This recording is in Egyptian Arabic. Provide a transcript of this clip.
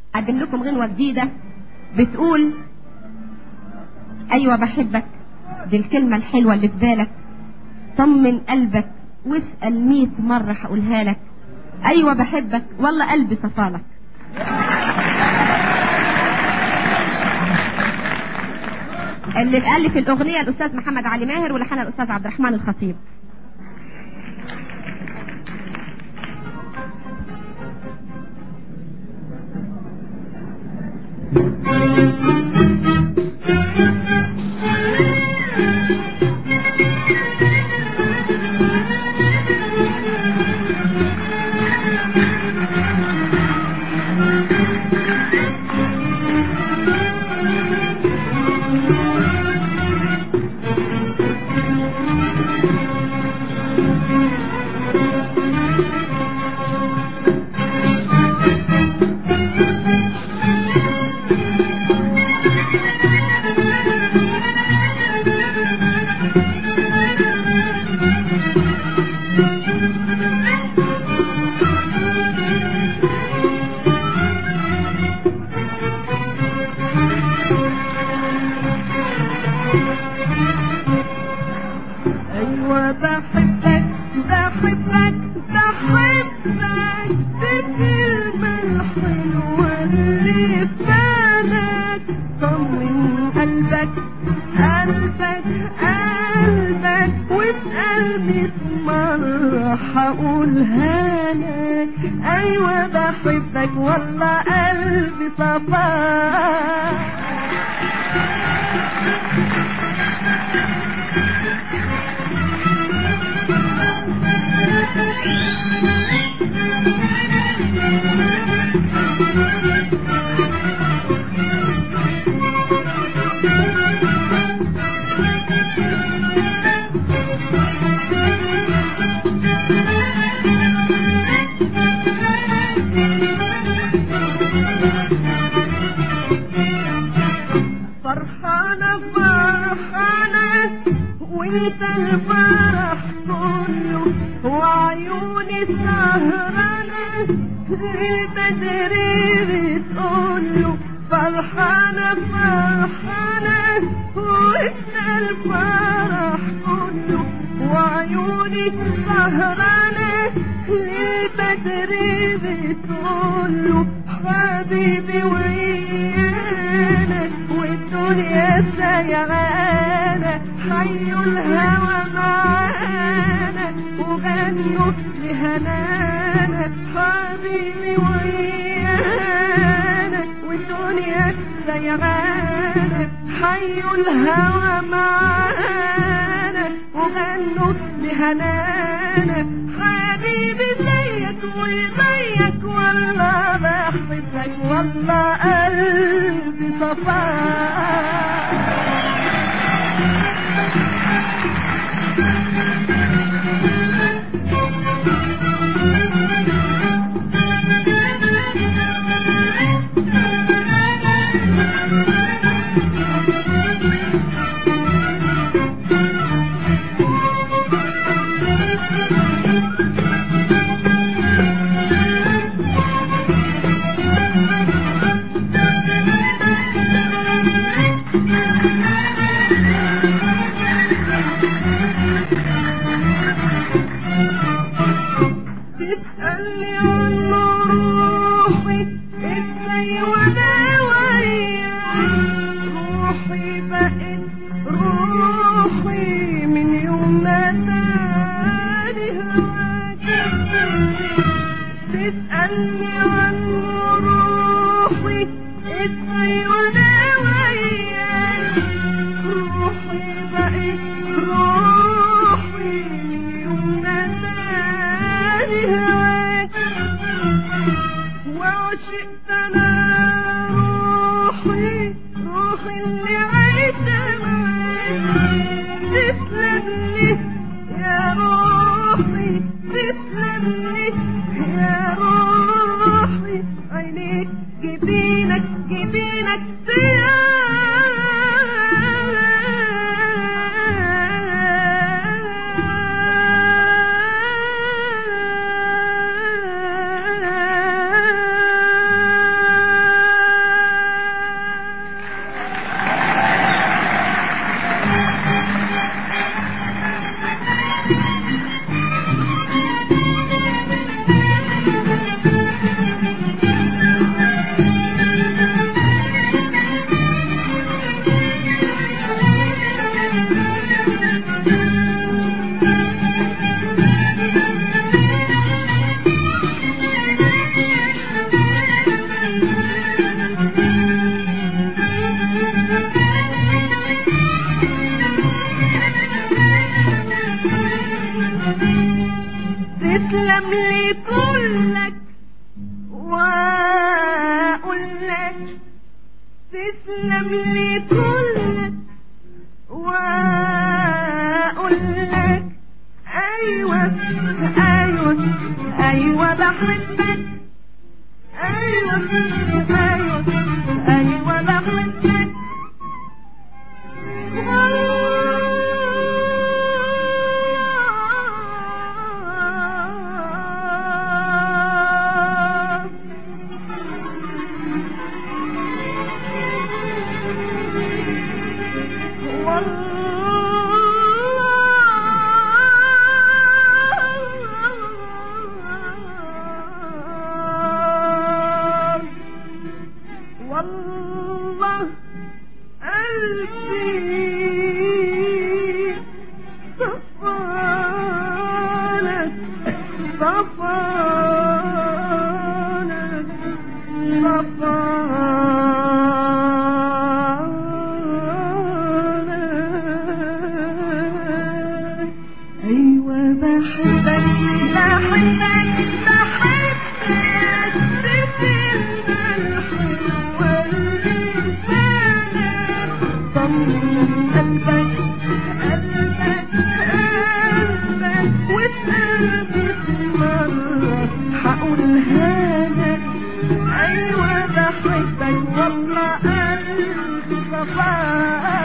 اقدم لكم غنوة جديدة بتقول ايوه بحبك دي الكلمة الحلوة اللي في بالك طمن قلبك واسأل ميت مرة هقولها لك ايوه بحبك والله قلبي صفالك اللي اتقال في الاغنية الاستاذ محمد علي ماهر ولحنها الاستاذ عبد الرحمن الخطيب ايوه بحبك بحبك بحبك بالكلمة الحلوة اللي في بالك طمن قلبك قلبك قلبك واسأل ميت مرة هقولها لك ايوه بحبك والله قلبي صفاك فرحانة فرحانة وانت الفرح كله وعيوني سهرانة البدري بتقوله فرحانة فرحانة وانت الفرح كله وعيوني سهرانة البدري بتقوله حبيبي ويانا والدنيا سيعانة حيوا الهوى معانا وغنوا لهنانا حبيبي ويانا والدنيا سيعانة حيوا الهوى معانا وغنوا لهنانا حبيبي زيك وزيك والله بحبك والله قلبي صفاك تسألني عن روحي ازاي وانا وياك روحي بقت روحي من يوم ما تاني هواك تسألني عن روحي ازاي وانا وياك روحي بقت روحي من يوم ما تاني هواك وعشقت انا روحي روحي اللي عايشة معاك تسلم لي يا روحي تسلم لي يا روحي عينيك جبينك جبينك لي كل واقول لك ايوه ايوه ايوه بحبك ايوه ايوه ايوه بحبك والله والله قلبي صفانك صفانك صفانك أيوة بحبك بحبك بحبك تسيبنا الحلوة اللي فاتت طمن قلبك قلبك قلبك وتقلبك مرة حقولها لك أيوة بحبك والله قلبي صفاك